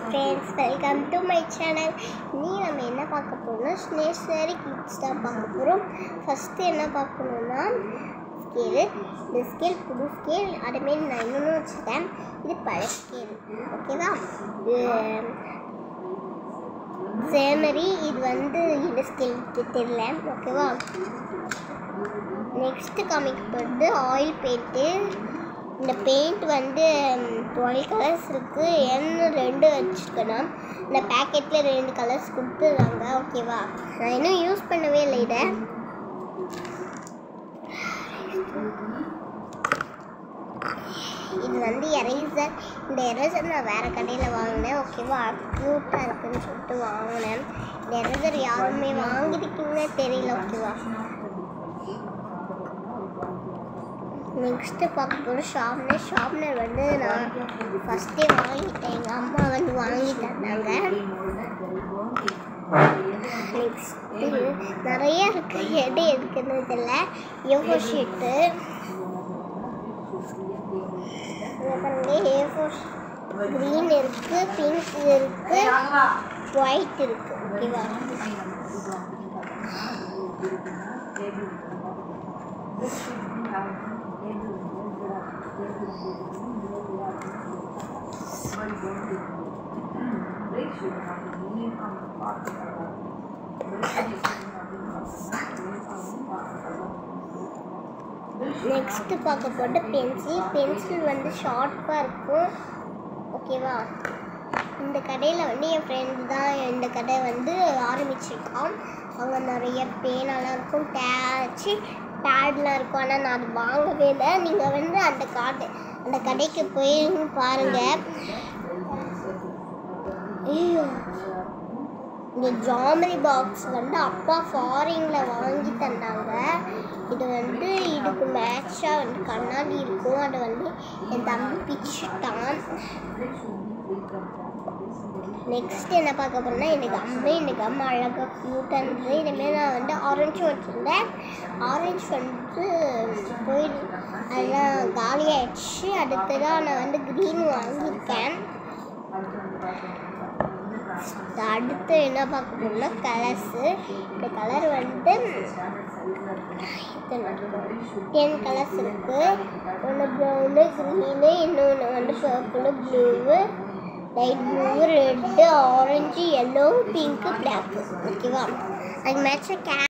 friends welcome to my channel நீ நம்ம என்ன பார்க்க போறோம்னா ஸ்னேஷனரி கிட்ஸ் தான் பார்க்க போகிறோம் ஃபஸ்ட்டு என்ன பார்க்கணுன்னா ஸ்கேலு இந்த ஸ்கேல் புது ஸ்கேல் அதேமாரி நான் இன்னொன்று வச்சுருக்கேன் இது பழைய ஸ்கேல் ஓகேவா இது சேமரி இது வந்து இந்த ஸ்கேல் தெரியல ஓகேவா நெக்ஸ்ட்டு காமிக்க போகிறது ஆயில் பெயிண்ட்டு இந்த பெயிண்ட் வந்து டுவெல் கலர்ஸ் இருக்குது என்ன ரெண்டு வச்சுருக்கணும் இந்த பேக்கெட்டில் ரெண்டு கலர்ஸ் கொடுத்துருக்காங்க ஓகேவா நான் இன்னும் யூஸ் பண்ணவே இல்லை இதை இது வந்து எரேசர் இந்த எரேசர் நான் வேறு கடையில் வாங்கினேன் ஓகேவா க்யூட்டாக இருக்குன்னு சொல்லிட்டு வாங்கினேன் இந்த எரேசர் யாருமே வாங்கியிருக்கீங்கன்னு தெரியல ஓகேவா நெக்ஸ்ட்டு பார்க்க போகிறோம் ஷார்ப்னர் ஷார்ப்னர் வந்து நான் ஃபஸ்ட்டே வாங்கிட்டேன் எங்கள் அம்மா வந்து வாங்கி தந்தாங்க நெக்ஸ்ட்டு நிறைய இருக்கு எது எதுக்குன்னு தெரியல யோகோ ஷீட்டு பாருங்க ஏ ஃபோர் க்ரீன் இருக்குது பிங்க் இருக்குது ஒயிட் இருக்குது ஓகேவா நெக்ஸ்ட்டு பார்க்க போட்டு பென்சில் பென்சில் வந்து ஷார்ப்பாக இருக்கும் ஓகேவா இந்த கடையில் வந்து என் ஃப்ரெண்டு தான் இந்த கடை வந்து ஆரம்பிச்சிருக்கான் அங்கே நிறைய பேனெல்லாம் இருக்கும் டேச்சு பேட்லாம் இருக்கும் ஆனால் நான் அது வாங்கவே இல்லை நீங்கள் வந்து அந்த கடை அந்த கடைக்கு போய் பாருங்கள் ஐயோ இந்த ஜாமெரி பாக்ஸ் வந்து அப்பா ஃபாரினில் வாங்கி தந்தாங்க இது வந்து இதுக்கு மேட்சாக வந்து கண்ணாடி இருக்கும் அதை வந்து என் தம்பி பிச்சுட்டான் நெக்ஸ்ட் என்ன பார்க்க போறேன்னா எனக்கு அம்மா எனக்கு அம்மா அழகாக க்யூட்டாக இருந்தது இதுமாரி நான் வந்து ஆரஞ்சு வச்சுருந்தேன் ஆரஞ்சு வந்து போயிடு அதெல்லாம் காலியாகிடுச்சு அடுத்ததாக நான் வந்து க்ரீன் வாங்கியிருக்கேன் அடுத்து என்ன பார்க்க போறோம்னா கலர்ஸு இந்த கலர் வந்து டென் கலர்ஸ் இருக்குது ஒன்று ப்ரௌனு க்ரீனு இன்னொன்று வந்து purple blue light blue red orange yellow pink black ஓகேவா அதுக்கு மேட்சாக கே